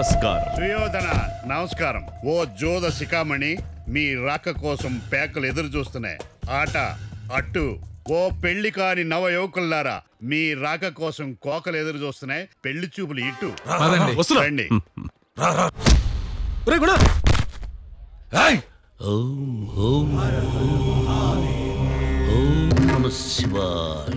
నమస్కారం సుయోధన నమస్కారం ఓ జోద శిఖామణి మీ రాక కోసం పేకలు ఎదురు చూస్తున్నాయి ఆట అట్టు ఓ పెళ్లి కాని నవ యువకుల్లారా మీ రాక కోసం కోకలు ఎదురు చూస్తున్నాయి పెళ్లి చూపులు ఇటు పదండి. వస్తున్నా. రండి రే గుణ ఏయ్! ఓం ఓం ఓం నమ శివాయ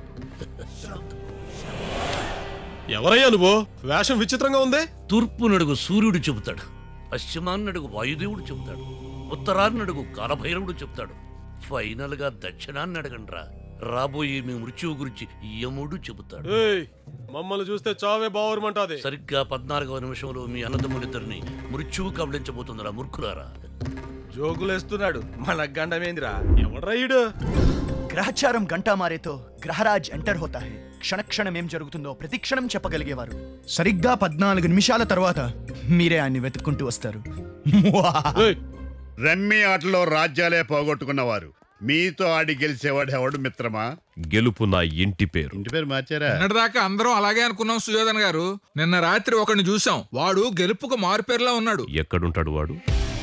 ఎవరయ్యా నువ్వు వేషం విచిత్రంగా ఉంది తూర్పు నడుగు సూర్యుడు చెబుతాడు పశ్చిమాన్నడుగు వాయుదేవుడు చెబుతాడు ఉత్తరాన్నడుగు కాలభైరవుడు చెబుతాడు ఫైనల్ గా దక్షిణాన్ని అడగండ్రా రాబోయే మీ మృత్యువు గురించి యముడు చెబుతాడు ఏయ్ మమ్మల్ని చూస్తే చావే బావరమంటాది సరిగ్గా పద్నాలుగవ నిమిషంలో మీ అన్నదమ్ములిద్దరిని మృత్యువు కబళించబోతుందిరా మూర్ఖులారా జోకులేస్తున్నాడు మన గండమేందిరా ఎవడ్రా ఈడు గ్రహచారం గంటా మారేతో గ్రహరాజ్ ఎంటర్ హోతా హై క్షణ క్షణం ఏం జరుగుతుందో ప్రతి క్షణం చెప్పగలిగేవారు సరిగ్గా పద్నాలుగు నిమిషాల తర్వాత మీరే ఆయన్ని వెతుక్కుంటూ వస్తారు ఏయ్, రమ్మి ఆటలో రాజ్యాలే పోగొట్టుకున్నవారు మీతో ఆడి గెలిచేవాడు ఎవడు మిత్రమా గెలుపు నా ఇంటి పేరు ఇంటి పేరు మార్చారా నిన్నటిదాకా అందరం అలాగే అనుకున్నాం సుయోధన్ గారు నిన్న రాత్రి ఒకరిని చూసాం వాడు గెలుపుకు మారుపేరులా ఉన్నాడు ఎక్కడుంటాడు వాడు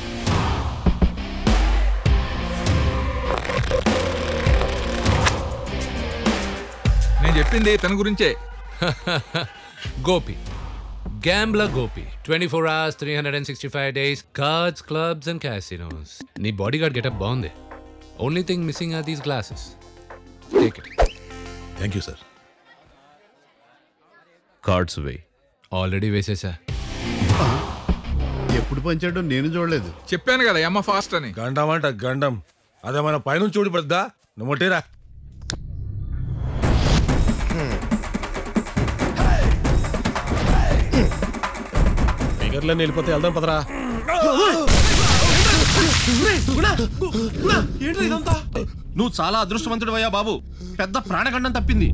నేను చెప్పింది తన గురించే Gopi. Gambler Gopi. 24 hours, 365 days, cards, clubs, and casinos. నీ బాడీ గార్డ్ గెటప్ బాగుంది only thing missing are these glasses take it thank you sir cards వే ఆల్రెడీ వేసేసా ఎప్పుడు పంచాడో నేను చూడలేదు చెప్పాను కదా ఎమ్మ ఫాస్ట్ అని గండం అంట గండం అదే మన పైనుంచి చూడబడద్దా నువ్వు మొట్టేరా ఫిగర్లన్నీ వెళ్ళిపోతే వెళ్దాం పదరా నువ్వు చాలా అదృష్టవంతుడు అయ్యా బాబు పెద్ద ప్రాణగండం తప్పింది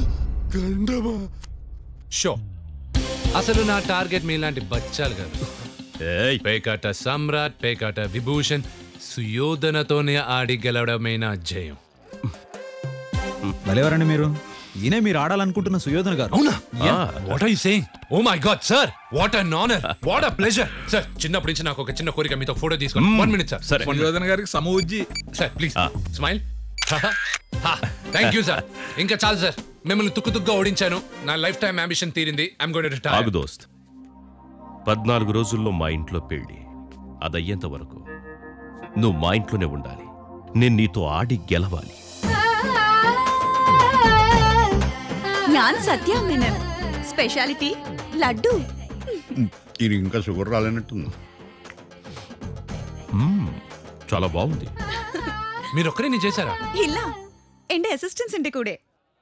షో అసలు నా టార్గెట్ మీలాంటి బచ్చాలు కాదు పేకాట సమ్రాట్ పేకాట విభూషణ్ సుయోధనతోనే ఆడి గెలవడమే నా జయం భలేవారండి మీరు ఈయనే మీరు ఆడాలనుకుంటున్న సుయోధన గారు అవునా what are you saying oh my god sir what an honour what a pleasure sir చిన్నప్పటి నుంచి నాకు ఒక చిన్న కోరిక మీతో ఫోటో తీసుకోండి వన్ మినిట్ సార్ సరే. సుయోధన్ గారికి సమూజ్జి sir please smile thank you sir ఇంకా చాలు సార్ మిమ్మల్ని తుక్కు తుక్కుగా ఓడించాను నా లైఫ్ టైం అంబిషన్ తీరింది ఐఎమ్ గోయింగ్ ఆగు రిటైర్ దోస్త్ పద్నాలుగు రోజుల్లో మా ఇంట్లో పెళ్లి అదయ్యేంత వరకు నువ్వు మా ఇంట్లోనే ఉండాలి నేను నీతో ఆడి గెలవాలి ഞാൻ സത്യാമ്മേനൻ സ്പെഷ്യാലിറ്റി ലഡു ఇది ఇంకా షుగర్ రాలేనట్టుంది మ్మ్, చాలా బాగుంది మీరు ఒక్కరే నేను చేశారా ഇല്ല എന്റെ അസിസ്റ്റൻസ് ഉണ്ട് കൂടെ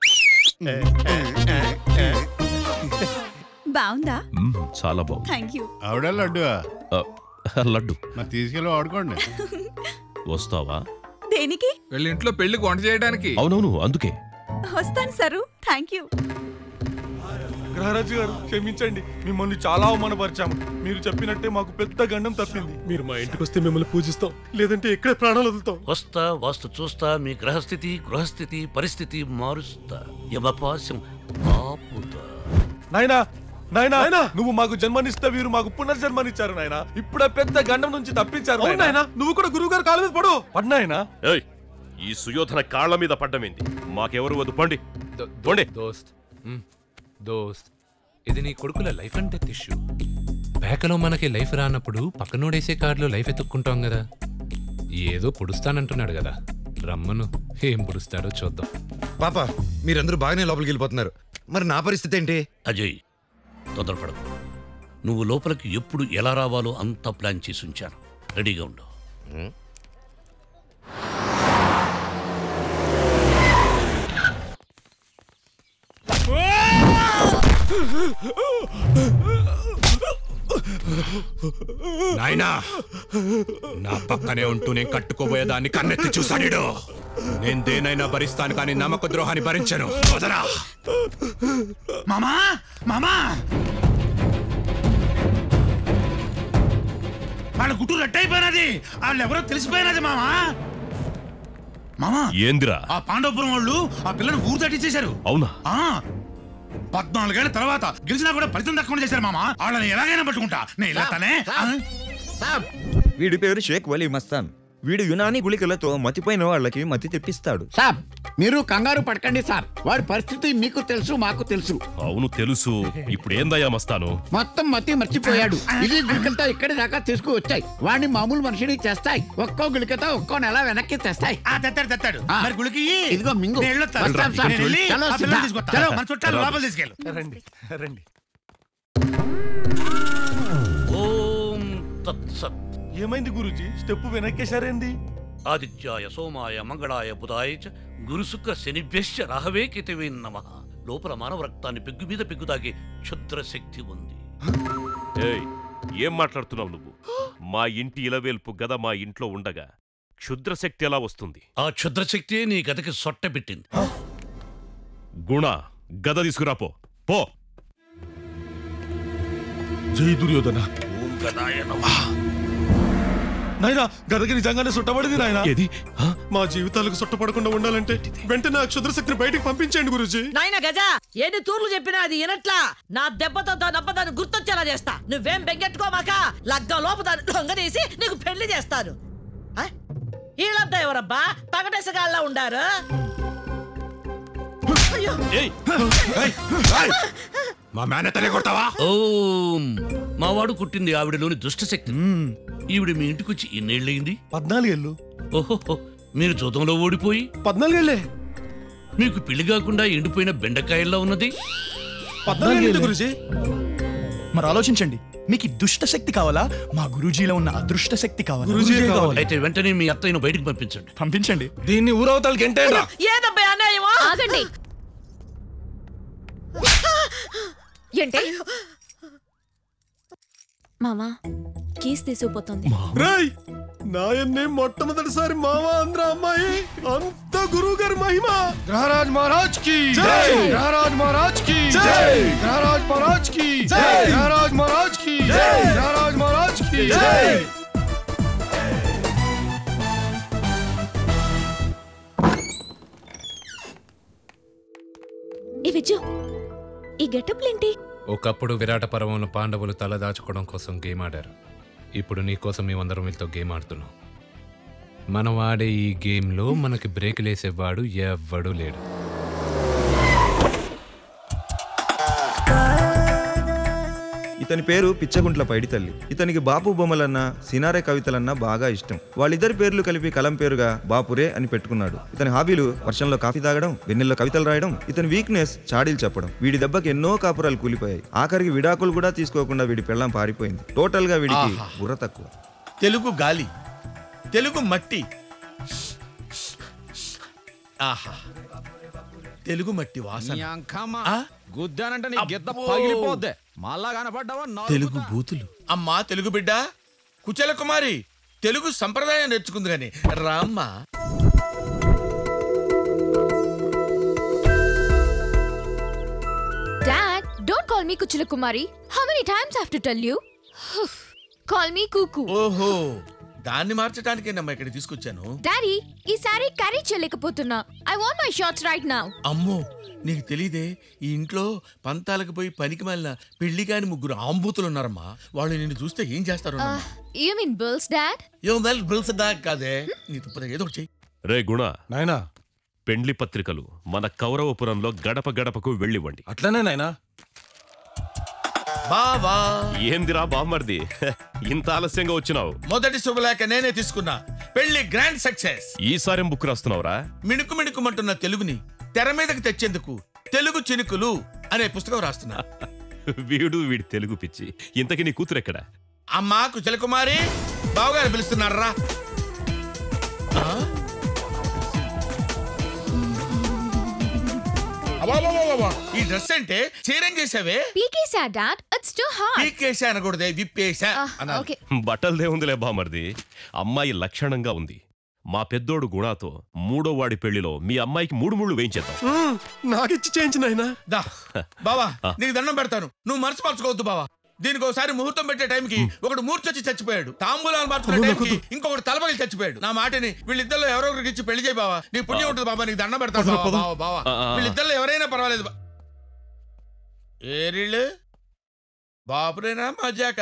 బాగుందా మ్మ్, చాలా బాగుంది థ్యాంక్ యూ ఆవిడ లడ్డు ఆ, లడ్డు మరి తీసుకెళ్ళి ఆడుకోండి వస్తావా దేనికి వెళ్ళి ఇంట్లో పెళ్లికి వంట చేయడానికి అవునవును అందుకే వస్తాను సరు థ్యాంక్ యూ గ్రహరాజు గారు క్షమించండి మిమ్మల్ని చాలా అవమానపరిచాము మీరు చెప్పినట్టే మాకు పెద్ద గండం తప్పింది మీరు మా ఇంటికి వస్తే మిమ్మల్ని పూజిస్తాం లేదంటే ఇక్కడే ప్రాణాలు వదులుతాం వస్తా వాస్తు చూస్తా మీ గ్రహస్థితి గృహస్థితి పరిస్థితి మారుస్తా యమపాశం ఆపుతా నాయనా నాయనా నువ్వు మాకు జన్మనిస్తే వీరు మాకు పునర్జన్మనిచ్చారు నాయనా ఇప్పుడే పెద్ద గండం నుంచి తప్పించారు నాయనా నువ్వు కూడా గురువు గారు కాళ్ళ మీద పడు పడినాయనా ఏయ్ ఈ సుయోధన కాళ్ళ మీద పడ్డమేంది మాకెవరు వద్దు పండి దో- దో- పోండి. దోస్త్ మ్, దోస్త్ ఇది నీ కొడుకుల లైఫ్ అండ్ డెత్ ఇష్యూ పేకలో మనకి లైఫ్ రానప్పుడు పక్కనోడేసే కార్డులో లైఫ్ ఎత్తుక్కుంటాం కదా ఏదో పుడుస్తానంటున్నాడు కదా రమ్మను ఏం పుడుస్తాడో చూద్దాం పాప మీరందరూ బాగానే లోపలికి వెళ్ళిపోతున్నారు మరి నా పరిస్థితి ఏంటి అజయ్ తొందరపడకు నువ్వు లోపలికి ఎప్పుడు ఎలా రావాలో అంతా ప్లాన్ చేసి ఉంచాను రెడీగా ఉండు నాయనా నా పక్కనే ఉంటూ నేను కట్టుకోబోయేదాన్ని కన్నెత్తి చూసాడు నేను దేనైనా భరిస్తాను కానీ నమ్మక ద్రోహాన్ని భరించను వదరా మామా మామా వాళ్ళ గుట్టు రెట్టయిపోయినది వాళ్ళు ఎవరో తెలిసిపోయినది మామా మామా ఏందిరా ఆ పాండవపురం వాళ్ళు ఆ పిల్లని ఊరు తట్టించేశారు అవునా ఆ పద్నాలుగేళ్ల తర్వాత గెలిచినా కూడా ఫలితం దక్కకుండా చేశారు మామ వాళ్ళని ఎలాగైనా పట్టుకుంటా నేను ఇలా తనే వీడి పేరు షేక్ వలీ మస్తాన్ వీడు యునాని గుళికలతో మతిపోయిన వాళ్ళకి మతి తెప్పిస్తాడు సాబ్ మీరు కంగారు పడకండి సార్ వాడి పరిస్థితి మీకు తెలుసు మాకు తెలుసు అవును తెలుసు ఇప్పుడు ఏందయ్యా మస్తాను మొత్తం మతి మర్చిపోయాడు ఇది గుళికలతో ఇక్కడి దాకా తీసుకువచ్చాయి వాడిని మామూలు మనిషిని చేస్తాయి ఒక్కో గుళికతో ఒక్కో నెల వెనక్కి తెస్తాయి ఆ తెత్తాడు తెత్తాడు ఆ. మరి గుడికి ఇదిగో మింగు నేను వెళ్ళొస్తాను. వస్తాం సార్. నేను వెళ్ళి చలో, ఆ పిల్లని సిద్ధా. తీసుకొస్తా. చలో. మన చుట్టాలు లోపల తీసుకెళ్ళు రండి రండి ఓం తత్సత్ ఏమైంది గురుజీ స్టెప్ వెనక్కేశారేంది ఆదిత్యాయ సోమాయ మంగళాయ బుధాయ చ గురుశుక్ర శనిభ్యశ్చ రాహవే కితివే నమ లోపల మానవ రక్తాన్ని పెగ్గు మీద పెగ్గు తాగే క్షుద్ర శక్తి ఉంది ఏయ్ ఏం మాట్లాడుతున్నావు నువ్వు మా ఇంటి ఇలవేల్పు గద మా ఇంట్లో ఉండగా క్షుద్ర శక్తి ఎలా వస్తుంది ఆ క్షుద్ర శక్తి నీ గదకి సొట్ట పెట్టింది గుణ గద తీసుకురాపో పో జై దుర్యోధన ఓం గదాయ నమ నాయనా గదకి నిజంగానే సుట్టబడింది నాయనా ఏది మా జీవితాలకు సుట్టపడకుండా ఉండాలంటే వెంటనే ఆ క్షుద్ర శక్తిని బయటికి పంపించండి గురుజీ నాయన గజ ఎన్ని తూర్లు చెప్పినా అది వినట్లా నా దెబ్బతో దెబ్బ దాన్ని గుర్తొచ్చేలా చేస్తా నువ్వేం బెంగెట్టుకోమాక లగ్గం లోపు దాన్ని దొంగదీసి నీకు పెళ్లి చేస్తాను ఆ? వీళ్ళంతా ఎవరబ్బా పగటేసగాళ్ళ ఉండారు అయ్యో మా మేనతనే కొడతావా ఓం మావాడు కుట్టింది ఆవిడలోని దుష్ట శక్తి ఈవిడ మీ ఇంటికి వచ్చి ఎన్నేళ్ళయింది పద్నాలుగేళ్ళు ఓహో మీరు జూదంలో ఓడిపోయి పద్నాలుగేళ్లే మీకు పెళ్లి కాకుండా ఎండిపోయిన బెండకాయల్లో ఉన్నది పద్నాలుగేళ్ళు గురుజీ మరి ఆలోచించండి మీకు ఈ దుష్ట శక్తి కావాలా మా గురూజీలో ఉన్న అదృష్ట శక్తి కావాలా గురూజీ కావాలి. అయితే వెంటనే మీ అత్తయ్యను బయటికి పంపించండి పంపించండి దీన్ని ఊరవతలకి ఎంటేరా ఏదబ్బా అన్యాయమో ఆగండి ఏంటి మామా కీస్ తీసుకుపోతుంది రేయ్ నాయన్నే మొట్టమొదటిసారి మావా ఆంధ్ర అమ్మాయి అంత గురువు గారి మహిమ గ్రహరాజ్ మహారాజ్ కి జై గ్రహరాజ్ మహారాజ్ కి జై గ్రహరాజ్ మహారాజ్ కి జై గ్రహరాజ్ మహారాజ్ కి జై గ్రహరాజ్ మహారాజ్ కి జై ఈ విజు ఈ గెటప్లేంటి ఒకప్పుడు విరాట పర్వంలో పాండవులు తల దాచుకోవడం కోసం గేమ్ ఆడారు ఇప్పుడు నీ కోసం మేమందరం వీళ్ళతో గేమ్ ఆడుతున్నాం మనం ఆడే ఈ గేమ్లో మనకి బ్రేక్ లేసేవాడు ఎవ్వడూ లేడు ఇతని పేరు పిచ్చగుంట్ల పైడితల్లి ఇతనికి బాపు బొమ్మలన్నా సినారే కవితలన్నా బాగా ఇష్టం వాళ్ళిద్దరి పేర్లు కలిపి కలం పేరుగా బాపురే అని పెట్టుకున్నాడు ఇతని హాబీలు వర్షంలో కాఫీ తాగడం వెన్నెల్లో కవితలు రాయడం ఇతని వీక్నెస్ చాడీలు చెప్పడం వీడి దెబ్బకి ఎన్నో కాపురాలు కూలిపోయాయి ఆఖరికి విడాకులు కూడా తీసుకోకుండా వీడి పెళ్ళం పారిపోయింది టోటల్ గా వీడికి ఆహా. బుర్ర తక్కువ తెలుగు గాలి తెలుగు మట్టి ఆహా తెలుగు మట్టి వాసన ఆ? గుద్దానంటే నీ గిద్ద అబ్బో. పగిలిపోద్ది మళ్ళా కనపడ్డావా నరుకుతా. తెలుగు బూతులు అమ్మా తెలుగు బిడ్డ కుచల కుమారి తెలుగు సంప్రదాయం నేర్చుకుంది గాని రామ్మ dad don't call me Kuchula Kumari how many times have to tell you call me కుకు ఓహో దాన్ని మార్చడానికేనమ్మా ఇక్కడ తీసుకొచ్చాను డాడీ ఈ సారీ క్యారీ చేయలేకపోతున్నా I want my shorts right now అమ్మో నీకు తెలీదే ఈ ఇంట్లో పంతాలకు పోయి పనికి మాలిన పెళ్లి కాని ముగ్గురు ఆంబూతులు ఉన్నారమ్మా వాళ్ళు నిన్ను చూస్తే ఏం చేస్తారు యు మీన్ బిల్స్ డాడ్ యో వెల్ బిల్స్ దాకా కాదే నీ తప్పదు ఏదో ఒకటి చెయ్యి రే గుణ నాయనా పెండ్లి పత్రికలు మన కౌరవపురంలో గడప గడపకు వెళ్ళివ్వండి అట్లనే నాయనా బావా ఏందిరా బామ్మర్ది ఇంత ఆలస్యంగా వచ్చినావు మొదటి శుభలేఖ నేనే తీసుకున్నా పెళ్లి గ్రాండ్ సక్సెస్ ఈసారేం బుక్ రాస్తున్నావురా మిణుకు మిణుకుమంటున్న తెలుగుని తెర మీదకి తెచ్చేందుకు తెలుగు చినుకులు అనే పుస్తకం రాస్తున్నా వీడు వీడి తెలుగు పిచ్చి ఇంతకి నీ కూతురు ఎక్కడ అమ్మా కుచల కుమారి బావగారు పిలుస్తున్నారా ఈ డ్రెస్ అంటే చీరం చేసావే పీకేసా డాడ్ ఇట్స్ టూ హార్డ్ పీకేసా అనకూడదే విప్పేసా అనాలి ఓకే బట్టలదే ఉందిలే బామర్ది అమ్మాయి లక్షణంగా ఉంది మా పెద్దోడు గుణాతో మూడో వాడి పెళ్లిలో మీ అమ్మాయికి మూడు ముళ్ళు వేయించేద్దాం నాకిచ్చి చేయించిన ఆయన దా బావా నీకు దండం పెడతాను నువ్వు మనసు మార్చుకోవద్దు బావా దీనికి ఒకసారి ముహూర్తం పెట్టే టైంకి ఒకడు మూర్చొచ్చి చచ్చిపోయాడు తాంబూలాలు మార్చుకునే టైంకి ఇంకొకటి తలపగిలి చచ్చిపోయాడు నా మాటని వీళ్ళిద్దరిలో ఎవరో ఒకరికి ఇచ్చి పెళ్లి చేయి బావా నీ పుణ్యం ఉంటుంది బాబా నీకు దండం పెడతాను బావా, బావా బావా ఆ, ఆ. వీళ్ళిద్దరిలో ఎవరైనా పర్వాలేదు బా- ఏరిళ్ళు బాపురేనా మజాక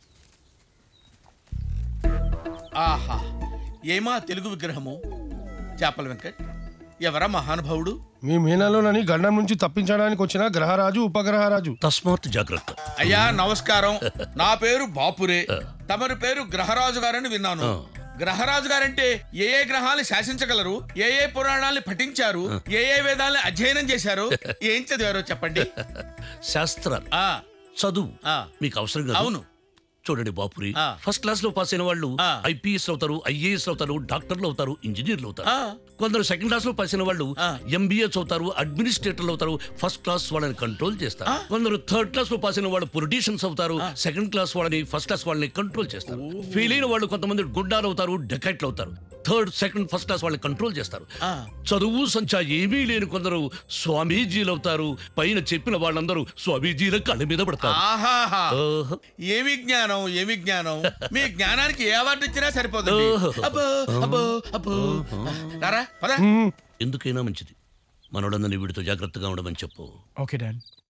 ఆహా ఏమా తెలుగు విగ్రహము చేపల వెంకట్ ఎవరా మహానుభావుడు మీ మీనాలోనని గండం నుంచి తప్పించడానికి వచ్చిన గ్రహరాజు ఉపగ్రహరాజు తస్మాత్ జాగ్రత్త అయ్యా నమస్కారం నా పేరు బాపురే తమరి పేరు గ్రహరాజు గారని విన్నాను గ్రహరాజు గారంటే ఏ ఏ గ్రహాలు శాసించగలరు ఏ ఏ పురాణాలు పఠించారు ఏ ఏ వేదాలను అధ్యయనం చేశారు ఏం చదివారో చెప్పండి శాస్త్రాలు చదువు మీకు అవసరం కాదు అవును చూడండి బాపురి ఫస్ట్ క్లాస్ లో పాస్ అయిన వాళ్ళు ఐపీఎస్ అవుతారు ఐఏఎస్ అవుతారు డాక్టర్లు అవుతారు ఇంజనీర్లు అవుతారు కొందరు సెకండ్ క్లాస్ లో పాస్ అయిన వాళ్ళు ఎంబీఎస్ అవుతారు అడ్మినిస్ట్రేటర్లు అవుతారు ఫస్ట్ క్లాస్ వాళ్ళని కంట్రోల్ చేస్తారు కొందరు థర్డ్ క్లాస్ లో పాస్ అయిన వాళ్ళు పొలిటీషియన్స్ అవుతారు సెకండ్ క్లాస్ వాళ్ళని ఫస్ట్ క్లాస్ వాళ్ళని కంట్రోల్ చేస్తారు ఫెయిల్ అయిన వాళ్ళు కొంతమంది గుడ్డాలు అవుతారు డెకైట్లు అవుతారు థర్డ్ సెకండ్ ఫస్ట్ క్లాస్ వాళ్ళని కంట్రోల్ చేస్తారు చదువు సంచా ఏమీ లేని కొందరు స్వామీజీలు అవుతారు పైన చెప్పిన వాళ్ళందరూ స్వామీజీల కళ్ళ మీద పడతారు ఆహాహా ఓహో. ఏమి జ్ఞానం ఏమి జ్ఞానం మీ జ్ఞానానికి ఏ అవార్డు ఇచ్చినా సరిపోతుంది ఓహో. అబ్బో అబ్బో అబ్బో రారా పద ఎందుకైనా మంచిది మనోడందని వీడితో జాగ్రత్తగా ఉండమని చెప్పు ఓకే డాడ్